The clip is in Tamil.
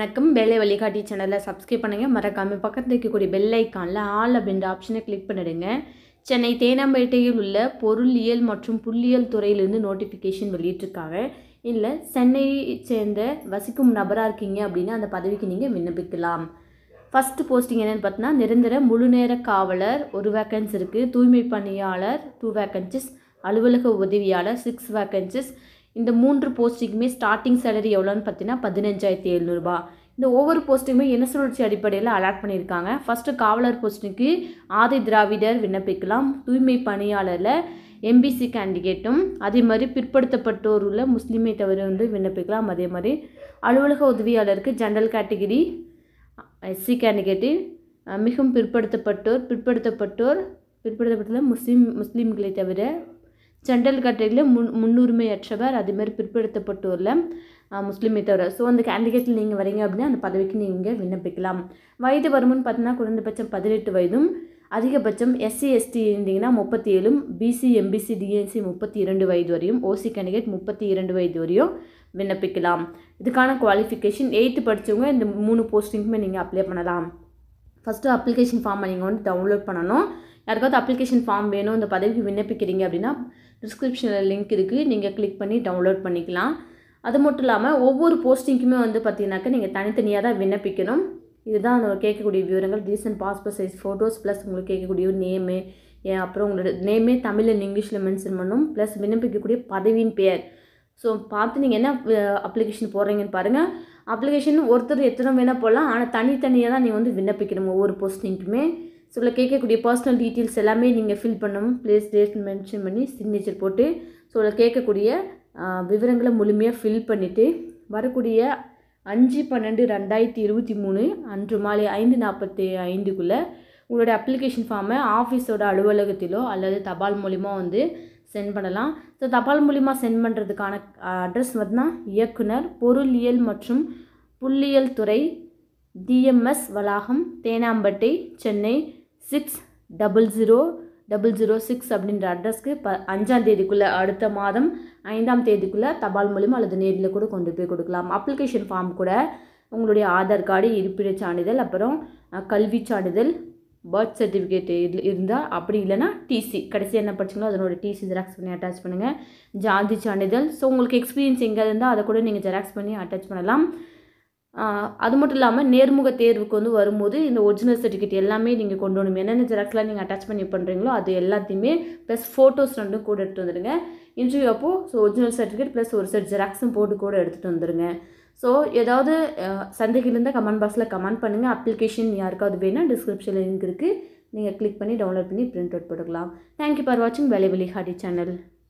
வணக்கம் வேலை வழிகாட்டி சேனலை சப்ஸ்கிரைப் பண்ணுங்கள் மறக்காமல் பக்கத்தில் இருக்கக்கூடிய பெல் ஐக்கானில் ஆல் அப்படின்ற ஆப்ஷனை கிளிக் பண்ணிடுங்க சென்னை தேனாம்பேட்டையில் உள்ள பொருளியல் மற்றும் புள்ளியியல் துறையிலிருந்து நோட்டிஃபிகேஷன் வெளியிட்டிருக்காங்க இல்லை சென்னையை சேர்ந்த வசிக்கும் நபராக இருக்கீங்க அப்படின்னா அந்த பதவிக்கு நீங்கள் விண்ணப்பிக்கலாம் ஃபஸ்ட்டு போஸ்டிங் என்னென்னு பார்த்தீங்கன்னா நிரந்தர முழுநேர காவலர் ஒரு வேக்கன்ஸ் இருக்குது தூய்மை பணியாளர் டூ வேக்கன்சிஸ் அலுவலக உதவியாளர் சிக்ஸ் வேக்கன்சிஸ் இந்த மூன்று போஸ்டிங்குமே ஸ்டார்டிங் சேலரி எவ்வளோன்னு பார்த்தீங்கன்னா பதினஞ்சாயிரத்தி எழுநூறுபா இந்த ஒவ்வொரு போஸ்ட்டுமே என்ன சுழற்சி அடிப்படையில் அலாட் பண்ணியிருக்காங்க ஃபஸ்ட்டு காவலர் போஸ்ட்டுக்கு ஆதி திராவிடர் விண்ணப்பிக்கலாம் தூய்மை பணியாளரில் எம்பிசி கேண்டிடேட்டும் அதே மாதிரி பிற்படுத்தப்பட்டோர் உள்ள முஸ்லீமை தவிர வந்து விண்ணப்பிக்கலாம் அதே மாதிரி அலுவலக உதவியாளருக்கு ஜென்ரல் கேட்டகிரி எஸ்சி கேண்டிடேட்டு மிகவும் பிற்படுத்தப்பட்டோர் பிற்படுத்தப்பட்டோர் பிற்படுத்தப்பட்டுள்ள முஸ்லீம் முஸ்லீம்களை தவிர ஜென்ரல் கேட்டகரியில் முன் முன்னுரிமையற்றவர் அதேமாதிரி பிற்படுத்தப்பட்டோரில் முஸ்லீமை தவிர ஸோ அந்த கேண்டிடேட்டில் நீங்கள் வரீங்க அப்படின்னா அந்த பதவிக்கு நீங்கள் விண்ணப்பிக்கலாம் வயது வருமுன்னு பார்த்தீங்கன்னா குறைந்தபட்சம் பதினெட்டு வயதும் அதிகபட்சம் எஸ்சி எஸ்டி இருந்தீங்கன்னா முப்பத்தி ஏழும் பிசி எம்பிசி டிஎன்சி முப்பத்தி இரண்டு வயது வரையும் ஓசி கேண்டிடேட் முப்பத்தி இரண்டு வயது வரையும் விண்ணப்பிக்கலாம் இதுக்கான குவாலிஃபிகேஷன் எயித்து படித்தவங்க இந்த மூணு போஸ்டிங்குமே நீங்கள் அப்ளை பண்ணலாம் ஃபஸ்ட்டு அப்ளிகேஷன் ஃபார்மை நீங்கள் வந்து டவுன்லோட் பண்ணணும் யாருக்காவது அப்ளிகேஷன் ஃபார்ம் வேணும் இந்த பதவிக்கு விண்ணப்பிக்கிறீங்க அப்படின்னா டிஸ்கிரிப்ஷனில் லிங்க் இருக்குது நீங்கள் கிளிக் பண்ணி டவுன்லோட் பண்ணிக்கலாம் அது மட்டும் இல்லாமல் ஒவ்வொரு போஸ்டிங்க்குமே வந்து பார்த்தீங்கன்னாக்கா நீங்கள் தனித்தனியாக தான் விண்ணப்பிக்கணும் இதுதான் அந்த கேட்கக்கூடிய விவரங்கள் recent passport size photos plus உங்களுக்கு கேட்கக்கூடிய நேமு அப்புறம் உங்களோட நேமே தமிழ் அண்ட் இங்கிலீஷில் மென்ஷன் பண்ணணும் ப்ளஸ் விண்ணப்பிக்கக்கூடிய பதவியின் பெயர் ஸோ பார்த்து நீங்கள் என்ன அப்ளிகேஷன் போடுறீங்கன்னு பாருங்கள் அப்ளிகேஷன் ஒருத்தர் எத்தனை வேணால் போடலாம் ஆனால் தனித்தனியாக தான் நீங்கள் வந்து விண்ணப்பிக்கணும் ஒவ்வொரு போஸ்டிங்க்குமே ஸோ இதில் கேட்கக்கூடிய பர்சனல் டீட்டெயில்ஸ் எல்லாமே நீங்கள் ஃபில் பண்ணணும் ப்ளேஸ் டேட் மென்ஷன் பண்ணி சிக்னேச்சர் போட்டு ஸோ இதில் கேட்கக்கூடிய விவரங்களை முழுமையாக ஃபில் பண்ணிவிட்டு வரக்கூடிய அஞ்சு பன்னெண்டு ரெண்டாயிரத்தி இருபத்தி மூணு அன்று மாலை ஐந்து நாற்பத்தி ஐந்துக்குள்ளே உங்களோட அப்ளிகேஷன் ஃபார்மை ஆஃபீஸோட அலுவலகத்திலோ அல்லது தபால் மூலிமா வந்து சென்ட் பண்ணலாம் ஸோ தபால் மூலிமா சென்ட் பண்ணுறதுக்கான அட்ரஸ் பார்த்தீங்கன்னா இயக்குனர் பொருளியல் மற்றும் புள்ளியியல் துறை டிஎம்எஸ் வளாகம் Teynampet Chennai six double zero double zero six அப்படின்ற அட்ரஸ்க்கு ப அஞ்சாம் தேதிக்குள்ளே அடுத்த மாதம் ஐந்தாம் தேதிக்குள்ளே தபால் மூலிமா அல்லது நேரில் கூட கொண்டு போய் கொடுக்கலாம் அப்ளிகேஷன் ஃபார்ம் கூட உங்களுடைய ஆதார் கார்டு இருப்பிடச் சான்றிதழ் அப்புறம் கல்வி சான்றிதழ் பர்த் சர்டிஃபிகேட் இதில் இருந்தால் அப்படி இல்லைனா டிசி கடைசி என்ன படிச்சிங்களோ அதனோட டிசி ஜெராக்ஸ் பண்ணி அட்டாச் பண்ணுங்கள் ஜாதி சான்றிதழ் ஸோ உங்களுக்கு எக்ஸ்பீரியன்ஸ் எங்கே இருந்தால் அதை கூட நீங்கள் ஜெராக்ஸ் பண்ணி அட்டாச் பண்ணலாம் அது மட்டும் இல்லாமல் நேர்முக தேர்வுக்கு வந்து வரும்போது இந்த ஒரிஜினல் சர்டிஃபிகேட் எல்லாமே நீங்கள் கொண்டு வரணும் என்னென்ன ஜெராக்ஸ்லாம் நீங்கள் அட்டாச் பண்ணி பண்ணுறீங்களோ அது எல்லாத்தையுமே ப்ளஸ் ஃபோட்டோஸ் ரெண்டும் கூட எடுத்துகிட்டு வந்துடுங்க இன்டர்வியூ அப்போது ஸோ ஒரிஜினல் சர்டிஃபிகேட் ப்ளஸ் ஒரு செட் ஜெராக்ஸும் போட்டு கூட எடுத்துகிட்டு வந்துடுங்க ஸோ ஏதாவது சந்தேகம் இருந்தால் கமெண்ட் பாக்ஸில் கமெண்ட் பண்ணுங்கள் அப்ளிகேஷன் யாருக்காவது வேணால் டிஸ்கிரிப்ஷனில் லிங்க் இருக்குது நீங்கள் கிளிக் பண்ணி டவுன்லோட் பண்ணி பிரிண்ட் அவுட் போட்டுக்கலாம் தேங்க்யூ ஃபார் வாட்சிங் வேலை வெளி ஹாடி சேனல்